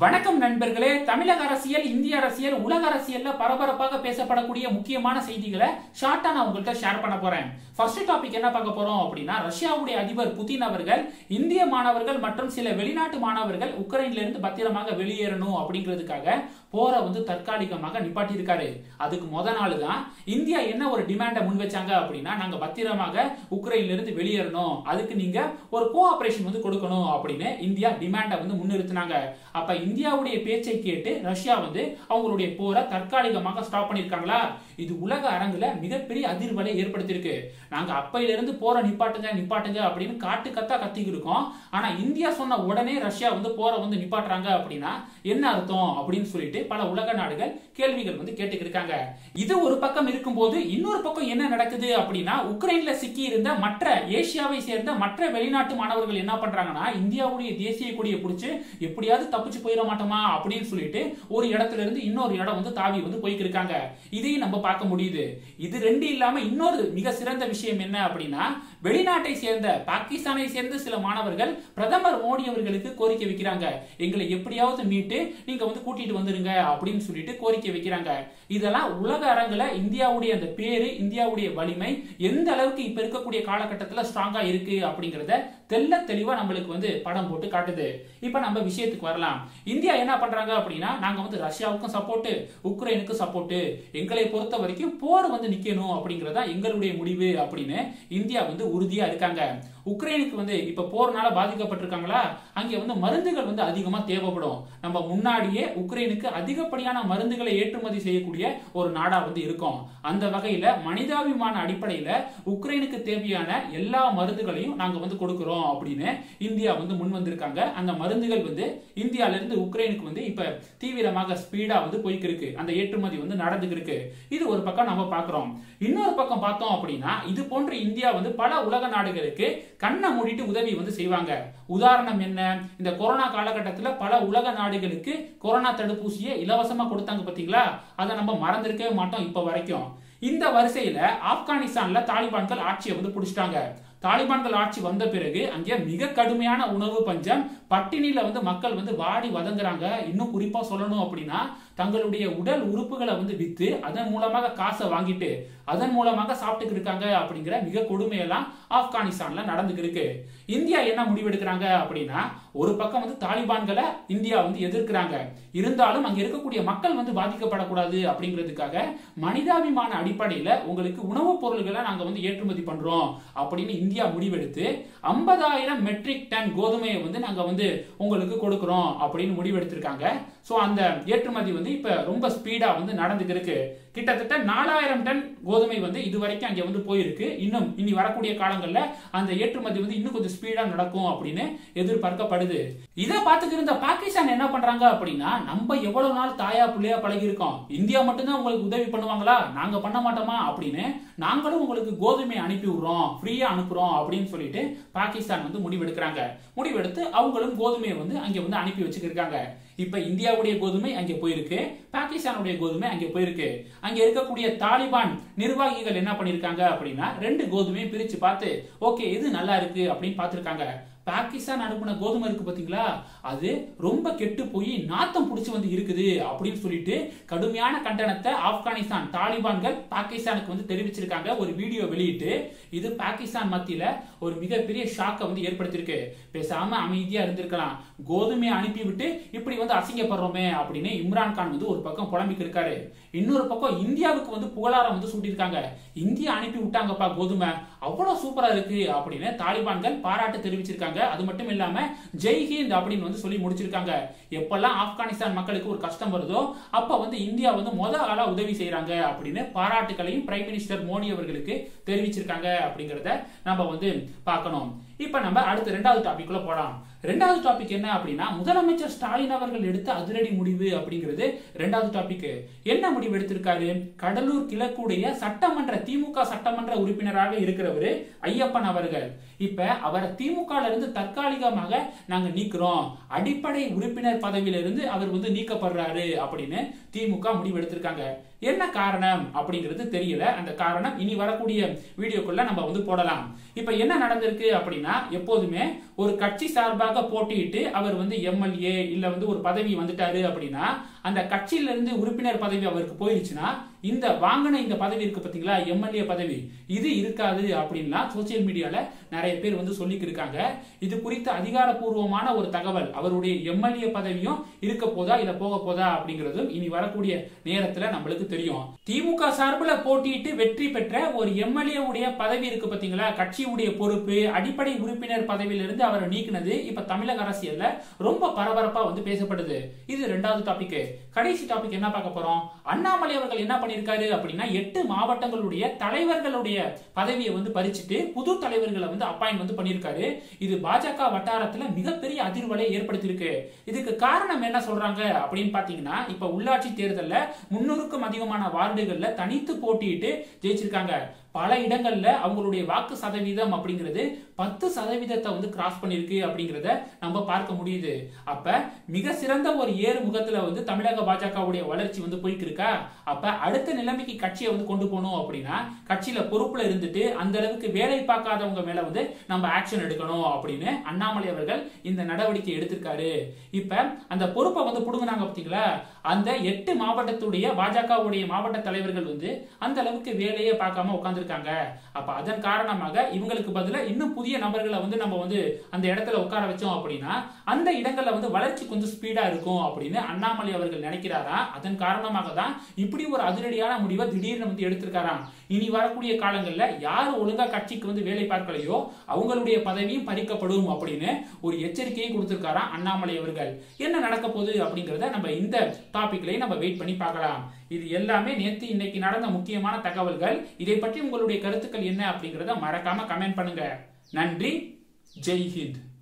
வணக்கம் நண்பர்களே தமிழக அரசியல் இந்திய அரசியல் உலக அரசியல்ல பரபரப்பாக பேசப்படக்கூடிய முக்கியமான செய்திகளை ஷார்ட்டா நான் உங்கள்கிட்ட ஷேர் பண்ண போறேன் ஃபர்ஸ்ட் டாபிக் என்ன பார்க்க போறோம் அப்படின்னா ரஷ்யாவுடைய அதிபர் புதின் அவர்கள் இந்திய மாணவர்கள் மற்றும் சில வெளிநாட்டு மாணவர்கள் உக்ரைன்ல இருந்து பத்திரமாக வெளியேறணும் அப்படிங்கிறதுக்காக போரை வந்து தற்காலிகமாக நிப்பாட்டி இருக்காரு அதுக்கு முத நாள் தான் இந்தியா என்ன ஒரு டிமாண்டை முன் வச்சாங்க அப்படின்னா நாங்க பத்திரமாக உக்ரைன்ல இருந்து வெளியேறணும் அதுக்கு நீங்க ஒரு கோஆபரேஷன் வந்து கொடுக்கணும் அப்படின்னு இந்தியா டிமாண்டை வந்து முன்னிறுத்தினாங்க அப்ப இந்தியாவுடைய பேச்சை கேட்டு ரஷ்யா வந்து அவங்களுடைய போரை தற்காலிகமாக ஸ்டாப் பண்ணிருக்காங்களா இது உலக அரங்குல மிகப்பெரிய அதிர்வலை ஏற்படுத்தியிருக்கு நாங்க அப்பையில இருந்து போரை நிப்பாட்டுங்க நிப்பாட்டுங்க அப்படின்னு காட்டு கத்தா கத்திக்கிட்டு இருக்கோம் ஆனா இந்தியா சொன்ன உடனே ரஷ்யா வந்து போரை வந்து நிப்பாட்டுறாங்க அப்படின்னா என்ன அர்த்தம் அப்படின்னு சொல்லிட்டு பல உலக நாடுகள் கேள்விகள் வந்து கேட்டுக்கிட்டு இருக்காங்க இது ஒரு பக்கம் இருக்கும்போது இன்னொரு பக்கம் என்ன நடக்குது அப்படின்னா உக்ரைன்ல சிக்கி இருந்த மற்ற ஏசியாவை சேர்ந்த மற்ற வெளிநாட்டு மாணவர்கள் என்ன பண்றாங்கன்னா இந்தியாவுடைய தேசிய கொடியை பிடிச்சு எப்படியாவது தப்பிச்சு போயிட மாட்டோமா அப்படின்னு சொல்லிட்டு ஒரு இடத்துல இருந்து இன்னொரு இடம் வந்து தாவி வந்து போய்க்கு இருக்காங்க இதையும் நம்ம பார்க்க முடியுது இது ரெண்டு இல்லாம இன்னொரு மிக சிறந்த விஷயம் என்ன அப்படின்னா வெளிநாட்டை சேர்ந்த பாகிஸ்தானை சேர்ந்த சில மாணவர்கள் பிரதமர் மோடி அவர்களுக்கு கோரிக்கை வைக்கிறாங்க எங்களை எப்படியாவது மீட்டு நீங்க வந்து கூட்டிட்டு வந்துருங்க அப்படின்னு சொல்லிட்டு கோரிக்கை வைக்கிறாங்க இதெல்லாம் உலக அரங்குல இந்தியாவுடைய அந்த பேரு இந்தியாவுடைய வலிமை எந்த அளவுக்கு இப்ப இருக்கக்கூடிய காலகட்டத்தில் ஸ்ட்ராங்கா இருக்கு அப்படிங்கறத தெல்ல தெளிவா நம்மளுக்கு வந்து படம் போட்டு காட்டுது இப்ப நம்ம விஷயத்துக்கு வரலாம் இந்தியா என்ன பண்றாங்க அப்படின்னா நாங்க வந்து ரஷ்யாவுக்கும் சப்போர்ட் உக்ரைனுக்கும் சப்போர்ட் எங்களை பொறுத்த வரைக்கும் போர் வந்து நிக்கணும் அப்படிங்கறதா எங்களுடைய முடிவு அப்படின்னு இந்தியா வந்து உறுதியா இருக்காங்க உக்ரைனுக்கு வந்து இப்ப போர்னால பாதிக்கப்பட்டிருக்காங்களா அங்கே வந்து மருந்துகள் வந்து அதிகமா தேவைப்படும் நம்ம முன்னாடியே உக்ரைனுக்கு அதிகப்படியான மருந்துகளை ஏற்றுமதி செய்யக்கூடிய ஒரு நாடா வந்து இருக்கும் அந்த வகையில மனிதாபிமான அடிப்படையில உக்ரைனுக்கு தேவையான எல்லா மருந்துகளையும் நாங்க வந்து கொடுக்கிறோம் அப்படின்னு இந்தியா வந்து முன் வந்திருக்காங்க அந்த மருந்துகள் வந்து இந்தியால இருந்து உக்ரைனுக்கு வந்து இப்ப தீவிரமாக ஸ்பீடா வந்து போய்க்கு இருக்கு அந்த ஏற்றுமதி வந்து நடந்துக்கு இருக்கு இது ஒரு பக்கம் நம்ம பாக்குறோம் இன்னொரு பக்கம் பார்த்தோம் அப்படின்னா இது போன்ற இந்தியா வந்து பல உலக நாடுகளுக்கு கண்ணை மூடிட்டு உதவி வந்து செய்வாங்க உதாரணம் என்ன இந்த கொரோனா காலகட்டத்தில் பல உலக நாடுகளுக்கு கொரோனா தடுப்பூசியை இலவசமா கொடுத்தாங்க பாத்தீங்களா அதை நம்ம மறந்திருக்கவே மாட்டோம் இப்ப வரைக்கும் இந்த வரிசையில ஆப்கானிஸ்தான்ல தாலிபான்கள் ஆட்சியை வந்து பிடிச்சிட்டாங்க தாலிபான்கள் ஆட்சி வந்த பிறகு அங்கே மிக கடுமையான உணவு பஞ்சம் பட்டினியில வந்து மக்கள் வந்து வாடி வதங்குறாங்க இன்னும் குறிப்பா சொல்லணும் அப்படின்னா தங்களுடைய உடல் உறுப்புகளை வந்து வித்து அதன் மூலமாக காசை வாங்கிட்டு அதன் மூலமாக சாப்பிட்டுக்கு இருக்காங்க அப்படிங்கிற மிக கொடுமையெல்லாம் ஆப்கானிஸ்தான்ல நடந்துக்கு இருக்கு இந்தியா என்ன முடிவெடுக்கிறாங்க அப்படின்னா ஒரு பக்கம் வந்து தாலிபான்களை இந்தியா வந்து எதிர்க்கிறாங்க இருந்தாலும் அங்க இருக்கக்கூடிய மக்கள் வந்து பாதிக்கப்படக்கூடாது அப்படிங்கிறதுக்காக மனிதாபிமான அடிப்படையில உங்களுக்கு உணவுப் பொருள்களை நாங்க வந்து ஏற்றுமதி பண்றோம் அப்படின்னு இந்தியா முடிவெடுத்து ஐம்பதாயிரம் மெட்ரிக் டன் கோதுமையை வந்து நாங்க வந்து உங்களுக்கு கொடுக்கிறோம் அப்படின்னு முடிவெடுத்திருக்காங்க சோ அந்த ஏற்றுமதி வந்து இப்ப ரொம்ப ஸ்பீடா வந்து நடந்துக்கு இருக்கு கிட்டத்தட்ட நாலாயிரம் டன் கோதுமை வந்து இது வரைக்கும் அங்க வந்து போயிருக்கு இன்னும் இனி வரக்கூடிய காலங்கள்ல அந்த ஏற்றுமதி வந்து இன்னும் கொஞ்சம் ஸ்பீடா நடக்கும் அப்படின்னு எதிர்பார்க்கப்படுது இதை பார்த்துட்டு இருந்த பாகிஸ்தான் என்ன பண்றாங்க அப்படின்னா நம்ம எவ்வளவு நாள் தாயா புள்ளையா பழகி இருக்கோம் இந்தியா மட்டும்தான் உங்களுக்கு உதவி பண்ணுவாங்களா நாங்க பண்ண மாட்டோமா அப்படின்னு நாங்களும் உங்களுக்கு கோதுமை அனுப்பி விடுறோம் ஃப்ரீயா அனுப்புறோம் அப்படின்னு சொல்லிட்டு பாகிஸ்தான் வந்து முடிவெடுக்கிறாங்க முடிவெடுத்து அவங்களும் கோதுமையை வந்து அங்க வந்து அனுப்பி வச்சுக்கிருக்காங்க இப்ப இந்தியாவுடைய கோதுமை அங்கே போயிருக்கு பாகிஸ்தானுடைய கோதுமை அங்கே போயிருக்கு அங்க இருக்கக்கூடிய தாலிபான் நிர்வாகிகள் என்ன பண்ணிருக்காங்க அப்படின்னா ரெண்டு கோதுமையை பிரிச்சு பார்த்து ஓகே இது நல்லா இருக்கு அப்படின்னு பார்த்திருக்காங்க பாகிஸ்தான் அனுப்பின கோதுமை இருக்கு பாத்தீங்களா அது ரொம்ப கெட்டு போய் நாத்தம் பிடிச்சி வந்து இருக்குது அப்படின்னு சொல்லிட்டு கடுமையான கண்டனத்தை ஆப்கானிஸ்தான் தாலிபான்கள் பாகிஸ்தானுக்கு வந்து தெரிவிச்சிருக்காங்க ஒரு வீடியோ வெளியிட்டு இது பாகிஸ்தான் மத்தியில ஒரு மிகப்பெரிய ஷாக்கை வந்து ஏற்படுத்தியிருக்கு பேசாம அமைதியா இருந்திருக்கலாம் கோதுமையை அனுப்பிவிட்டு இப்படி வந்து அசிங்கப்படுறோமே அப்படின்னு இம்ரான் கான் வந்து ஒரு பக்கம் புலம்பிக்கு இருக்காரு இன்னொரு பக்கம் இந்தியாவுக்கு வந்து புகழாரம் வந்து சூட்டியிருக்காங்க இந்தியா அனுப்பி விட்டாங்கப்பா கோதுமை அவ்வளவு சூப்பரா இருக்கு அப்படின்னு தாலிபான்கள் பாராட்டு தெரிவிச்சிருக்காங்க அது மட்டும் இல்லாம ஜெய் ஹிந்த் அப்படின்னு வந்து சொல்லி முடிச்சிருக்காங்க எப்பெல்லாம் ஆப்கானிஸ்தான் மக்களுக்கு ஒரு கஷ்டம் வருதோ அப்ப வந்து இந்தியா வந்து முத ஆளா உதவி செய்யறாங்க அப்படின்னு பாராட்டுகளையும் பிரைம் மினிஸ்டர் மோடி அவர்களுக்கு தெரிவிச்சிருக்காங்க அப்படிங்கறத நம்ம வந்து பார்க்கணும் இப்ப நம்ம அடுத்த ரெண்டாவது டாபிக் உள்ள போலாம் ரெண்டாவது டாபிக் என்ன அப்படின்னா முதலமைச்சர் ஸ்டாலின் அவர்கள் எடுத்த அதிரடி முடிவு அப்படிங்கிறது ரெண்டாவது டாபிக் என்ன முடிவு எடுத்திருக்காரு கடலூர் கிழக்குடைய சட்டமன்ற திமுக சட்டமன்ற உறுப்பினராக இருக்கிறவரு ஐயப்பன் அவர்கள் இப்ப அவரை திமுக இருந்து தற்காலிகமாக நாங்க நீக்கிறோம் அடிப்படை உறுப்பினர் பதவியிலிருந்து அவர் வந்து நீக்கப்படுறாரு அப்படின்னு திமுக முடிவு எடுத்திருக்காங்க என்ன காரணம் அப்படிங்கிறது தெரியல அந்த காரணம் இனி வரக்கூடிய வீடியோக்குள்ள நம்ம வந்து போடலாம் இப்ப என்ன நடந்திருக்கு அப்படின்னா எப்போதுமே ஒரு கட்சி சார்பாக கட்சிக்காக போட்டியிட்டு அவர் வந்து எம்எல்ஏ இல்ல வந்து ஒரு பதவி வந்துட்டாரு அப்படின்னா அந்த கட்சியில இருந்து உறுப்பினர் பதவி அவருக்கு போயிருச்சுன்னா இந்த வாங்கின இந்த பதவி இருக்கு பாத்தீங்களா எம்எல்ஏ பதவி இது இருக்காது அப்படின்லாம் சோசியல் மீடியால நிறைய பேர் வந்து சொல்லிக்கு இருக்காங்க இது குறித்த அதிகாரப்பூர்வமான ஒரு தகவல் அவருடைய எம்எல்ஏ பதவியும் இருக்க போதா இல்ல போக போதா அப்படிங்கிறதும் இனி வரக்கூடிய நேரத்துல நம்மளுக்கு தெரியும் திமுக சார்பில் போட்டியிட்டு வெற்றி பெற்ற ஒரு எம்எல்ஏ உடைய பதவி இருக்கு பாத்தீங்களா கட்சியுடைய பொறுப்பு அடிப்படை உறுப்பினர் பதவியிலிருந்து அவரை நீக்கினது இப்ப தமிழக அரசியல்ல ரொம்ப பரபரப்பா வந்து பேசப்படுது இது ரெண்டாவது டாபிக் கடைசி டாபிக் என்ன பார்க்க போறோம் அண்ணாமலை அவர்கள் என்ன பண்ணிருக்காரு அப்படின்னா எட்டு மாவட்டங்களுடைய தலைவர்களுடைய பதவியை வந்து பறிச்சுட்டு புது தலைவர்களை வந்து அப்பாயின் வந்து பண்ணியிருக்காரு இது பாஜக வட்டாரத்துல மிகப்பெரிய அதிர்வலை ஏற்படுத்தியிருக்கு இதுக்கு காரணம் என்ன சொல்றாங்க அப்படின்னு பாத்தீங்கன்னா இப்ப உள்ளாட்சி தேர்தல்ல முன்னூறுக்கும் அதிகமான வார்டுகள்ல தனித்து போட்டியிட்டு ஜெயிச்சிருக்காங்க பல இடங்கள்ல அவங்களுடைய வாக்கு சதவீதம் அப்படிங்கிறது பத்து சதவீதத்தை வந்து கிராஸ் பண்ணிருக்கு அப்படிங்கிறத நம்ம பார்க்க முடியுது அப்ப மிக சிறந்த ஒரு ஏறு முகத்துல வந்து தமிழக பாஜகவுடைய வளர்ச்சி வந்து போயிட்டு இருக்கா அப்ப அடுத்த நிலைமைக்கு கட்சியை வந்து கொண்டு போகணும் அப்படின்னா கட்சியில பொறுப்புல இருந்துட்டு அந்த அளவுக்கு வேலை பார்க்காதவங்க மேல வந்து நம்ம ஆக்ஷன் எடுக்கணும் அப்படின்னு அண்ணாமலை அவர்கள் இந்த நடவடிக்கை எடுத்திருக்காரு இப்ப அந்த பொறுப்பை வந்து புடுங்கினாங்க பாத்தீங்களா அந்த எட்டு மாவட்டத்துடைய பாஜகவுடைய மாவட்ட தலைவர்கள் வந்து அந்த அளவுக்கு வேலையே பார்க்காம உட்கார்ந்துருக்காங்க அப்ப அதன் காரணமாக இவங்களுக்கு பதிலா இன்னும் புதிய நபர்களை வந்து நம்ம வந்து அந்த இடத்துல உட்கார வச்சோம் அப்படின்னா அந்த இடங்கள்ல வந்து வளர்ச்சி கொஞ்சம் ஸ்பீடா இருக்கும் அப்படின்னு அண்ணாமலை அவர்கள் நினைக்கிறாரா அதன் காரணமாக தான் இப்படி ஒரு அதிரடியான முடிவை திடீர்னு வந்து எடுத்திருக்காராம் இனி வரக்கூடிய காலங்கள்ல யார் ஒழுங்கா கட்சிக்கு வந்து வேலை பார்க்கலையோ அவங்களுடைய பதவியும் பறிக்கப்படும் அப்படின்னு ஒரு எச்சரிக்கையை கொடுத்திருக்காராம் அண்ணாமலை அவர்கள் என்ன நடக்க போகுது அப்படிங்கறத நம்ம இந்த டாபிக்லயே நம்ம வெயிட் பண்ணி பார்க்கலாம் இது எல்லாமே நேத்து இன்னைக்கு நடந்த முக்கியமான தகவல்கள் இதை பற்றி உங்களுடைய கருத்துக்கள் என்ன அப்படிங்கறத மறக்காம கமெண்ட் பண்ணுங்க நன்றி ஜெய் ஹிந்த்